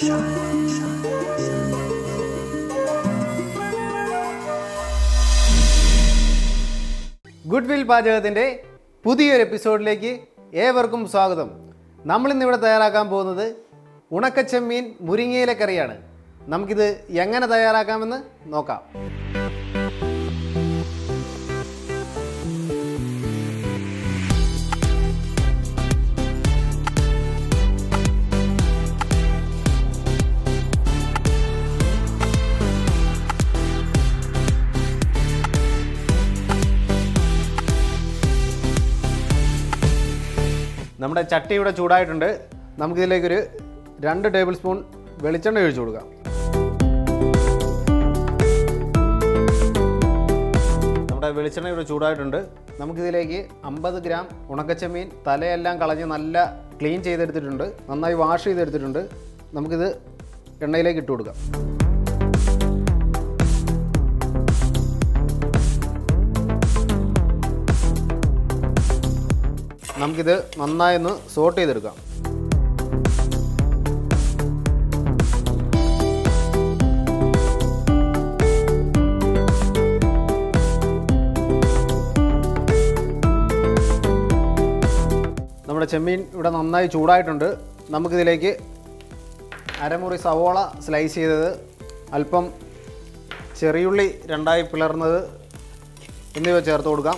good will പാചകത്തിൻ്റെ പുതിയൊരു എപ്പിസോഡിലേക്ക് ഏവർക്കും സ്വാഗതം നമ്മളിന്നിവിടെ തയ്യാറാക്കാൻ പോകുന്നത് ഉണക്കച്ചെമ്മീൻ മുരിങ്ങയില കറിയാണ് നമുക്കിത് എങ്ങനെ തയ്യാറാക്കാമെന്ന് നോക്കാം നമ്മുടെ ചട്ടി ഇവിടെ ചൂടായിട്ടുണ്ട് നമുക്കിതിലേക്കൊരു രണ്ട് ടേബിൾ സ്പൂൺ വെളിച്ചെണ്ണ ഒഴിച്ചു കൊടുക്കാം നമ്മുടെ വെളിച്ചെണ്ണ ഇവിടെ ചൂടായിട്ടുണ്ട് നമുക്കിതിലേക്ക് അമ്പത് ഗ്രാം ഉണക്കച്ചമീൻ തലയെല്ലാം കളഞ്ഞ് നല്ല ക്ലീൻ ചെയ്തെടുത്തിട്ടുണ്ട് നന്നായി വാഷ് ചെയ്തെടുത്തിട്ടുണ്ട് നമുക്കിത് എണ്ണയിലേക്ക് ഇട്ട് കൊടുക്കാം നമുക്കിത് നന്നായി ഒന്ന് സോട്ട് ചെയ്തെടുക്കാം നമ്മുടെ ചെമ്മീൻ ഇവിടെ നന്നായി ചൂടായിട്ടുണ്ട് നമുക്കിതിലേക്ക് അരമുറി സവോള സ്ലൈസ് ചെയ്തത് അല്പം ചെറിയുള്ളി രണ്ടായി പിളർന്നത് എന്നിവ ചേർത്ത് കൊടുക്കാം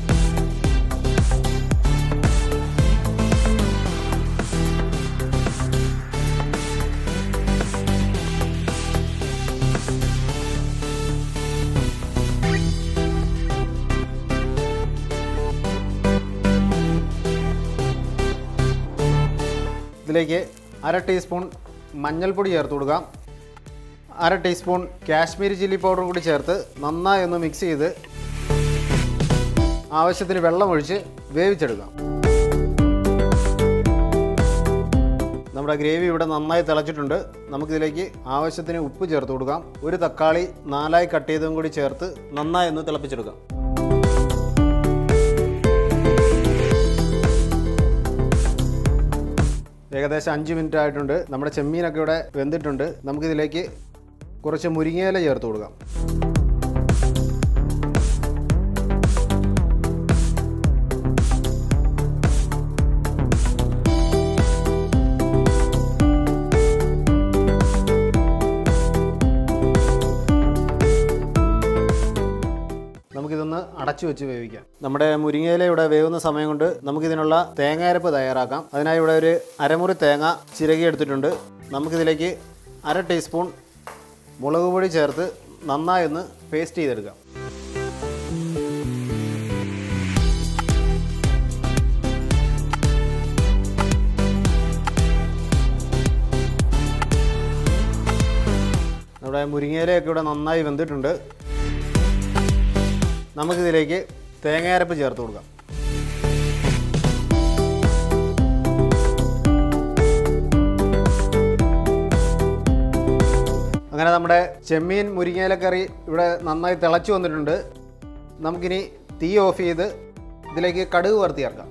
ഇതിലേക്ക് അര ടീസ്പൂൺ മഞ്ഞൾപ്പൊടി ചേർത്ത് കൊടുക്കാം അര ടീസ്പൂൺ കാശ്മീരി ചില്ലി പൗഡറും കൂടി ചേർത്ത് നന്നായി ഒന്ന് മിക്സ് ചെയ്ത് ആവശ്യത്തിന് വെള്ളം ഒഴിച്ച് വേവിച്ചെടുക്കാം നമ്മുടെ ഗ്രേവി ഇവിടെ നന്നായി തിളച്ചിട്ടുണ്ട് നമുക്കിതിലേക്ക് ആവശ്യത്തിന് ഉപ്പ് ചേർത്ത് കൊടുക്കാം ഒരു തക്കാളി നാലായി കട്ട് ചെയ്തതും കൂടി ചേർത്ത് നന്നായി ഒന്ന് തിളപ്പിച്ചെടുക്കാം ഏകദേശം അഞ്ച് മിനിറ്റ് ആയിട്ടുണ്ട് നമ്മുടെ ചെമ്മീനൊക്കെ ഇവിടെ വെന്തിട്ടുണ്ട് നമുക്കിതിലേക്ക് കുറച്ച് മുരിങ്ങയില ചേർത്ത് കൊടുക്കാം നമുക്കിതൊന്ന് അടച്ചു വെച്ച് വേവിക്കാം നമ്മുടെ മുരിങ്ങയില ഇവിടെ വേവുന്ന സമയം കൊണ്ട് നമുക്കിതിനുള്ള തേങ്ങയരപ്പ് തയ്യാറാക്കാം അതിനായി ഇവിടെ ഒരു അരമുറി തേങ്ങ ചിരകി എടുത്തിട്ടുണ്ട് നമുക്കിതിലേക്ക് അര ടീസ്പൂൺ മുളക് പൊടി ചേർത്ത് നന്നായി ഒന്ന് പേസ്റ്റ് ചെയ്തെടുക്കാം നമ്മുടെ മുരിങ്ങയിലയൊക്കെ ഇവിടെ നന്നായി വെന്തിട്ടുണ്ട് നമുക്കിതിലേക്ക് തേങ്ങയരപ്പ് ചേർത്ത് കൊടുക്കാം അങ്ങനെ നമ്മുടെ ചെമ്മീൻ മുരിങ്ങയിലക്കറി ഇവിടെ നന്നായി തിളച്ചു വന്നിട്ടുണ്ട് നമുക്കിനി തീ ഓഫ് ചെയ്ത് ഇതിലേക്ക് കടുക് വറുത്തി ചേർക്കാം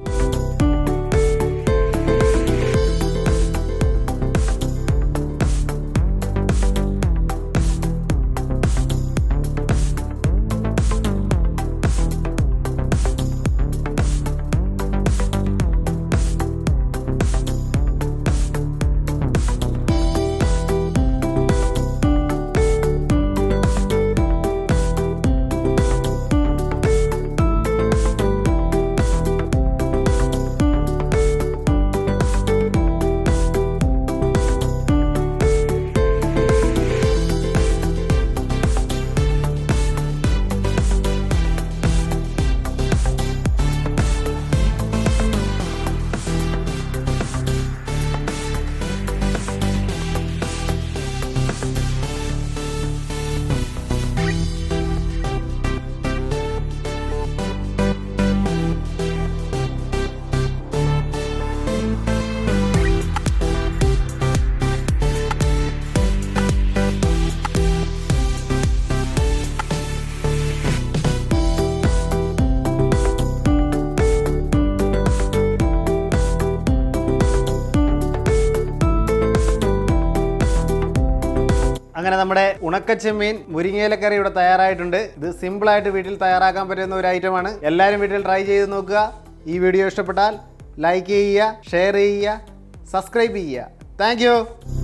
അങ്ങനെ നമ്മുടെ ഉണക്കച്ചെമ്മീൻ മുരിങ്ങയിലക്കറി ഇവിടെ തയ്യാറായിട്ടുണ്ട് ഇത് സിമ്പിളായിട്ട് വീട്ടിൽ തയ്യാറാക്കാൻ പറ്റുന്ന ഒരു ഐറ്റമാണ് എല്ലാവരും വീട്ടിൽ ട്രൈ ചെയ്ത് നോക്കുക ഈ വീഡിയോ ഇഷ്ടപ്പെട്ടാൽ ലൈക്ക് ചെയ്യുക ഷെയർ ചെയ്യുക സബ്സ്ക്രൈബ് ചെയ്യുക താങ്ക്